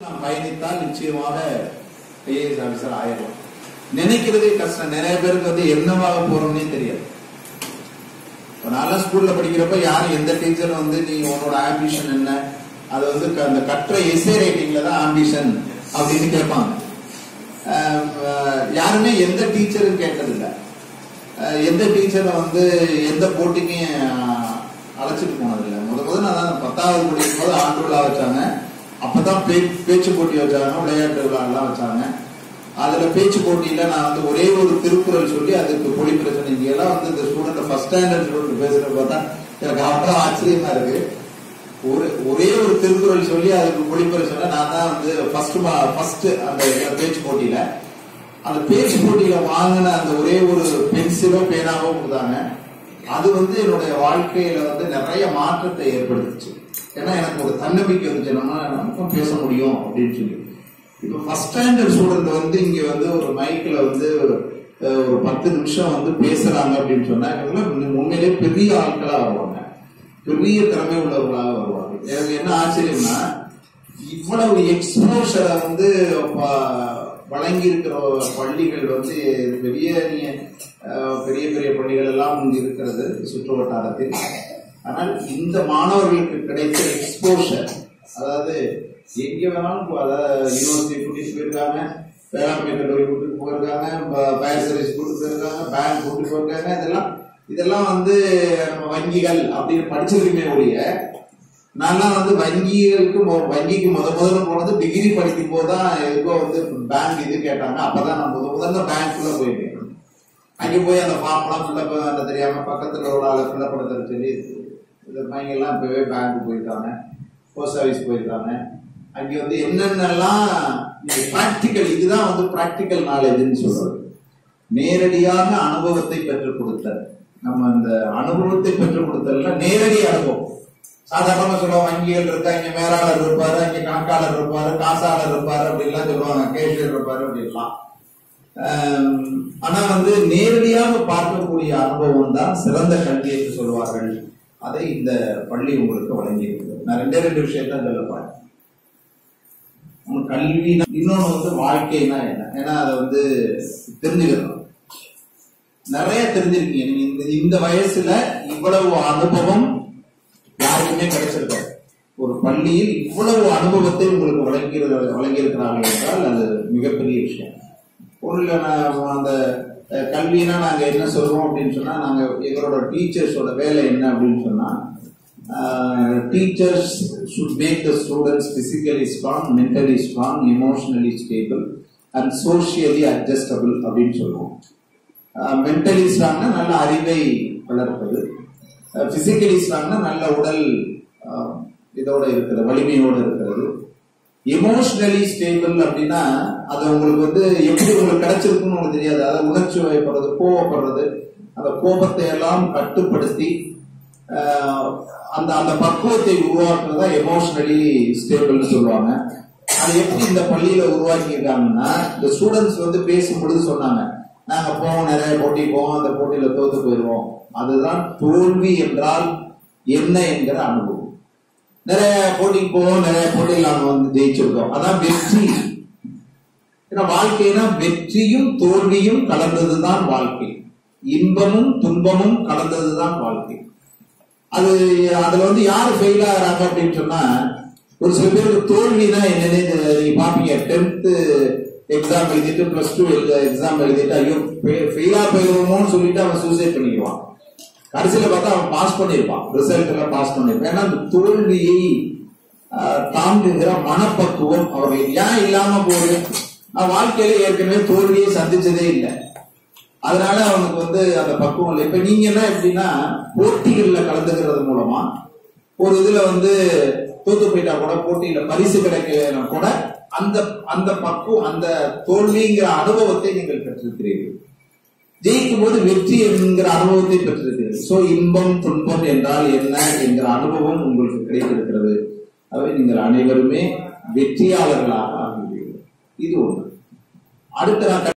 நாம் பயணித்தால் நிச்சயமாக IAS officer ஆயிடலாம் நினைக்கிறதே கஷ்டம் நிறைய பேருக்கு வந்து என்னவாக போறோம்னே தெரியாது இப்ப நான்லாம் ஸ்கூல்ல படிக்கிறப்ப யாரும் எந்த டீச்சர் வந்து நீ உன்னோட ஆம்பிஷன் என்ன அது வந்து க- அந்த கற்ற எஸ்ஏ ரைட்டிங்ல தான் ஆம்பிஷன் அப்படின்னு கேட்பாங்க ஆஹ் ஆஹ் யாருமே எந்த டீச்சரும் கேட்டதில்ல ஆஹ் எந்த டீச்சரை வந்து எந்த போட்டிக்கும் ஆஹ் அழைச்சிட்டு போனதில்லை முத முதல்ல அதான் பத்தாவது படிக்கும் போது ஆண்டு விழா வச்சாங்க அப்பதான் பே- பேச்சு போட்டி வச்சாங்க விளையாட்டு விழா எல்லாம் வச்சாங்க அதுல பேச்சு போட்டியில நான் வந்து ஒரே ஒரு திருக்குறள் சொல்லி அதுக்கு பொடி பிரச்சனை இங்க எல்லாம் வந்து இந்த ஸ்டூடெண்ட் ஃபர்ஸ்ட் ஸ்டாண்டர்ட் ஸ்டூடெண்ட் பேசுறத பார்த்தா எனக்கு அவ்வளவு ஆச்சரியமா இருக்கு ஒரு ஒரே ஒரு திருக்குறள் சொல்லி அதுக்கு பொழிப்புரை சொன்னா நான் தான் வந்து ஃபர்ஸ்ட் ஃபர்ஸ்ட் அந்த இதுல பேச்சு போட்டியில அந்த பேச்சு போட்டியில வாங்கின அந்த ஒரே ஒரு பென்சிலோ பேனாவோ கொடுத்தாங்க அது வந்து என்னுடைய வாழ்க்கையில வந்து நிறைய மாற்றத்தை ஏற்படுத்துச்சு ஏன்னா எனக்கு ஒரு தன்னம்பிக்கை வந்துச்சு நம்ம நமக்கும் பேச முடியும் அப்படின்னு சொல்லி இப்போ ஃபர்ஸ்ட் ஸ்டாண்டர்ட் ஸ்டூடெண்ட் வந்து இங்க வந்து ஒரு மைக்ல வந்து அஹ், ஒரு பத்து நிமிஷம் வந்து பேசுறாங்க அப்படின்னு சொன்னா இவங்க உண்மையிலேயே பெரிய ஆட்களா வருவாங்க பெரிய திறமை உள்ளவர்களாக வருவாங்க எனக்கு என்ன ஆச்சரியம்னா இவ்வளவு எக்ஸ்போஷரை வந்து ப- வழங்கி இருக்கிற பள்ளிகள் வந்து பெரிய நீ- அஹ், பெரிய பெரிய பள்ளிகள் எல்லாம் இங்கு இருக்கிறது சுற்று வட்டாரத்தில் ஆனால் இந்த மாணவர்களுக்கு கிடைத்த எக்ஸ்போஷர் அதாவது எங்க வேணாலும் போ- அதாவது யூனிவர்சிட்டி கூட்டிட்டு போயிருக்காங்க வேளாண்மை கல்லூரி கூட்டிட்டு போயிருக்காங்க பயர் சர்வீஸ் கூட்டிட்டு போயிருக்காங்க பேங்க் கூட்டிட்டு போயிருக்காங்க இதெல்லாம் இதெல்லாம் வந்து நம்ம வங்கிகள் அப்படின்னு படிச்சிருக்குமே ஒழிய நான்லாம் வந்து வங்கிகளுக்கு மொ- வங்கிக்கு முத முதல்ல போனது டிகிரி படிக்கும் போது தான் எதுக்கோ வந்து பேங்க் இது கேட்டாங்க அப்பதான் நான் முத முதல்ல பேங்க்குள்ள போயிட்டேன் அங்க போய் அந்த ஃபார்ம்லாம் ஃபில்லப் பண்ண தெரியாம பக்கத்துல ஒரு ஆளை ஃபில்லப் பண்ண தர சொல்லி இந்த பையங்க எல்லாம் இப்பவே பேங்க் போயிருக்காங்க போஸ்ட் ஆஃபீஸ் போயிருக்காங்க அங்க வந்து என்னென்னலாம் பிராக்டிக்கல் இதுதான் வந்து பிராக்டிக்கல் நாலேஜ்னு சொல்றது நேரடியாக அனுபவத்தை பெற்றுக் கொடுத்தல் நம்ம அந்த அனுபவத்தை பெற்றுக் கொடுத்தல்னா நேரடி அனுபவம் சாதாரணமா சொல்லுவாங்க வங்கிகள் இருக்கா இங்க மேலாளர் இருப்பாரு இங்க கணக்காளர் இருப்பாரு காசாளர் இருப்பாரு அப்படின்லாம் சொல்லுவாங்க கேஷியர் இருப்பாரு அப்படின்லாம் ஆம், ஆனா வந்து நேரடியாக பார்க்கக்கூடிய அனுபவம் தான் சிறந்த கல்வி என்று சொல்வார்கள் அதை இந்த பள்ளி உங்களுக்கு வழங்கி இருக்கிறது நான் ரெண்டே ரெண்டு விஷயத்தான் சொல்ல போறேன் ஒண்ணு கல்வினா இன்னொன்னு வந்து வாழ்க்கைனா என்ன ஏன்னா அதை வந்து தெரிஞ்சுக்கணும் நிறைய தெரிஞ்சிருக்கீங்க நீங்க இந்த இந்த வயசுல இவ்வளவு அனுபவம் யாருக்குமே கிடைச்சிருக்காது ஒரு பள்ளியில் இவ்வளவு அனுபவத்தை உங்களுக்கு வழங்கி வழங்கியிருக்கிறார்கள் என்றால் அது மிகப்பெரிய விஷயம் பொருள் அந்த அஹ், கல்வினா நாங்க என்ன சொல்றோம் அப்படின்னு சொன்னா நாங்க எங்களோட டீச்சர்ஸோட வேலை என்ன அப்படின்னு சொன்னா teachers should make the students physically strong mentally strong emotionally stable and socially adjustable அப்படின்னு சொல்லுவோம் மென்டலி ஸ்ட்ராங்னா நல்ல அறிவை வளர்ப்பது பிசிக்கலி ஸ்ட்ராங்னா நல்ல உடல் அஹ், இதோட இருக்கிறது வலிமையோட இருக்கிறது எமோஷனலி ஸ்டேபிள் அப்படின்னா அது உங்களுக்கு வந்து எப்படி உங்களுக்கு கிடைச்சிருக்குன்னு உங்களுக்கு தெரியாது அதை உணர்ச்சி வயப்படுறது கோவப்படுறது அந்த கோபத்தை எல்லாம் கட்டுப்படுத்தி அஹ், அந்த அந்த பக்குவத்தை உருவாக்குறதா எமோஷனலி ஸ்டேபிள்னு சொல்லுவாங்க அது எப்படி இந்த பள்ளியில உருவாக்கி இருக்காங்கன்னா இந்த ஸ்டூடெண்ட்ஸ் வந்து பேசும்பொழுது சொன்னாங்க நாங்க போவோம் நிறைய போட்டி போவோம் அந்த போட்டியில தோத்து போயிடுவோம் அதுதான் தோல்வி என்றால் என்ன என்கிற அனுபவம் நிறைய போட்டிக்கு போவோம் நிறைய போட்டியில் நாங்க வந்து ஜெயிச்சிருக்கோம் அதான் வெற்றி ஏன்னா வாழ்க்கைனா வெற்றியும் தோல்வியும் கலந்ததுதான் வாழ்க்கை இன்பமும் துன்பமும் கலந்ததுதான் வாழ்க்கை அது அதுல வந்து யாரு ஃபெயில் ஆகுறாங்க அப்படின்னு சொன்னா ஒரு சில பேருக்கு தோல்வினா என்னன்னு தெ- நீங்க பாப்பீங்க டென்த் எக்ஸாம் எழுதிட்டு பிளஸ் டூ எக்ஸாம் எழுதிட்டு ஐயோ ஃபெயிலா போயிருவோமோன்னு சொல்லிட்டு அவன் சூசைட் பண்ணிக்குவான் கடைசியில பார்த்தா அவன் பாஸ் பண்ணிருப்பான் ரிசல்ட் எல்லாம் பாஸ் பண்ணிருப்பான் ஏன்னா அந்த தோல்வியை ஆஹ், தாங்குகிற மனப்பக்குவம் அவர்கள் ஏன் இல்லாம போகுது நான் வாழ்க்கையில ஏற்கனவே தோல்வியை சந்திச்சதே இல்லை அதனால அவனுக்கு வந்து அந்த பக்குவம் இல்லை இப்ப நீங்க என்ன எப்படின்னா போட்டிகள்ல கலந்துக்கிறது மூலமா ஒரு இதுல வந்து தோத்து போயிட்டா கூட போட்டியில பரிசு கிடைக்கலனா கூட அந்த அந்த பக்குவம் அந்த தோல்விங்கிற அனுபவத்தை நீங்கள் பெற்றிருக்கிறீர்கள் ஜெயிக்கும் போது வெற்றி என்கிற அனுபவத்தை பெற்றிருக்கிறீர்கள் சோ இன்பம் துன்பம் என்றால் என்ன என்கிற அனுபவம் உங்களுக்கு கிடைத்திருக்கிறது அவை நீங்கள் அனைவருமே வெற்றியாளர்களாக ஆகுவீர்கள் இது ஒன்று அடுத்த நான்